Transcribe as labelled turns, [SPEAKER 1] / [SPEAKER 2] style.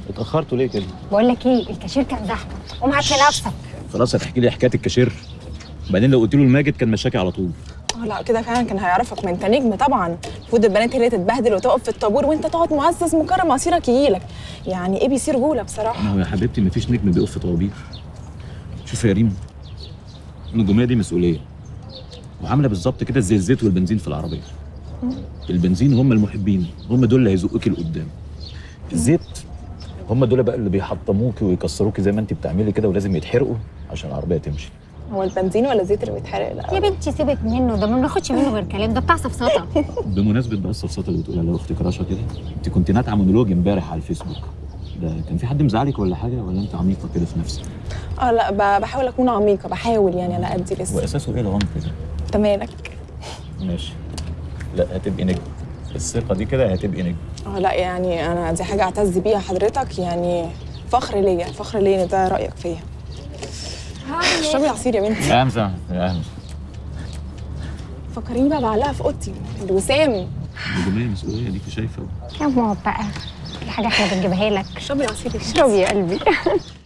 [SPEAKER 1] اتاخرتوا ليه كده
[SPEAKER 2] بقول لك ايه الكاشير كان زحمه قوم هات لي نفسك
[SPEAKER 1] خلاص هتحكي لي حكايه الكاشير بعدين لو قلت له الماجد كان مشاكي على طول
[SPEAKER 3] اه لا كده فعلا كان هيعرفك ما انت نجم طبعا المفروض البنات هي اللي تتبهدل وتقف في الطابور وانت تقعد معزز مكرم مصيرك يجيلك يعني ايه بيصير رجوله بصراحه
[SPEAKER 1] ما هو يا حبيبتي مفيش نجم بيقف في طوابير شوف يا ريم النجوميه دي مسؤوليه وعامله بالظبط كده زي الزيت والبنزين في العربيه البنزين هم المحبين هم دول اللي هيزقوكي لقدام الزيت هم دول بقى اللي بيحطموكي ويكسروكي زي ما انت بتعملي كده ولازم يتحرقوا عشان العربيه تمشي
[SPEAKER 3] هو البنزين ولا الزيت اللي بيتحرق لا
[SPEAKER 2] يا بنتي سيبك منه ده ما بناخدش منه غير كلام ده بتاع سفسطه
[SPEAKER 1] بمناسبه بقى الصفصات اللي بتقولها لو اختك رشا كده انت كنت ناتعه مونولوج امبارح على الفيسبوك ده كان في حد مزعلك ولا حاجه ولا انت عميقه كده في نفسك
[SPEAKER 3] اه لا ب- بحاول اكون عميقه بحاول يعني على قدي لسه
[SPEAKER 1] واساسه ايه العمق ده
[SPEAKER 3] انت مالك
[SPEAKER 1] ماشي لا هتبقي نجم الثقه دي كده هتبقي نجم
[SPEAKER 3] اه لا يعني انا دي حاجه اعتز بيها حضرتك يعني فخر ليا فخر ليا ان ده رايك فيا اشربي عصير يا بنتي
[SPEAKER 1] يا همسه يا همسه
[SPEAKER 3] فكريني بقى بعلقها في اوضتي الوسام
[SPEAKER 1] نجوميه مسؤوليه ديكي شايفه
[SPEAKER 2] يا ماما بقى كل حاجه احنا بنجيبها لك
[SPEAKER 3] اشربي عصير يا بنتي.
[SPEAKER 2] اشرب يا قلبي